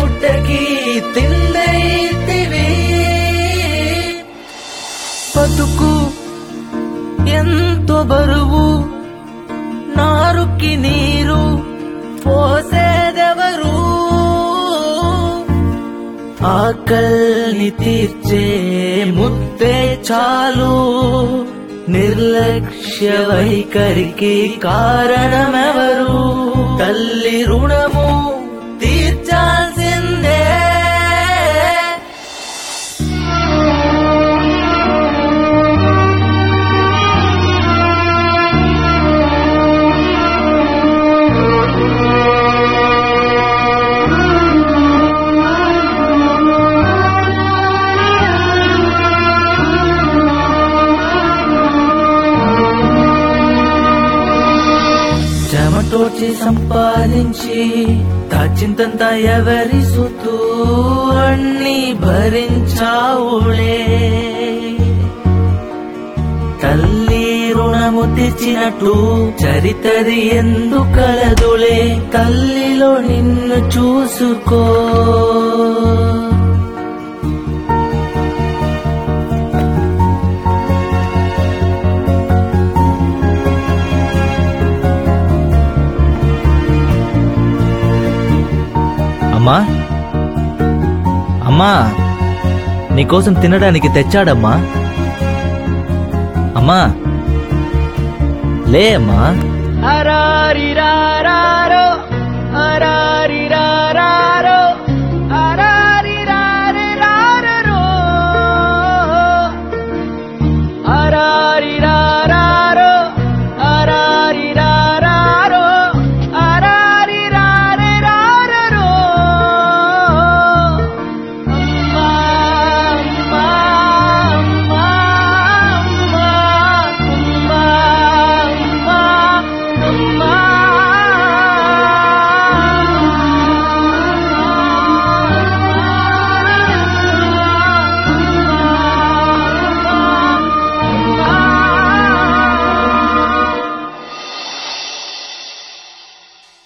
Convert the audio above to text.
గుడ్డకి తిండైతివి బతుకు ఎంతో బరువు నారుకి నీరు పోసేదెవరు ఆకల్ని తీర్చే ముద్దే చాలు నిర్లక్ష్య వైఖరికి కారణమెవరు తల్లి రుణము తీర్చాల్సిందే చెమటోచి సంపాదించి దాచింతంత ఎవరి సుతూ అన్ని భరించావులే తల్లి రుణము తెచ్చినట్టు చరితది ఎందుకలదులే తల్లిలో నిన్ను చూసుకో అమ్మా అమ్మా నీకోసం తినడానికి తెచ్చాడమ్మా అమ్మా లే అమ్మా అరారిరారారో, అరారిరారారో.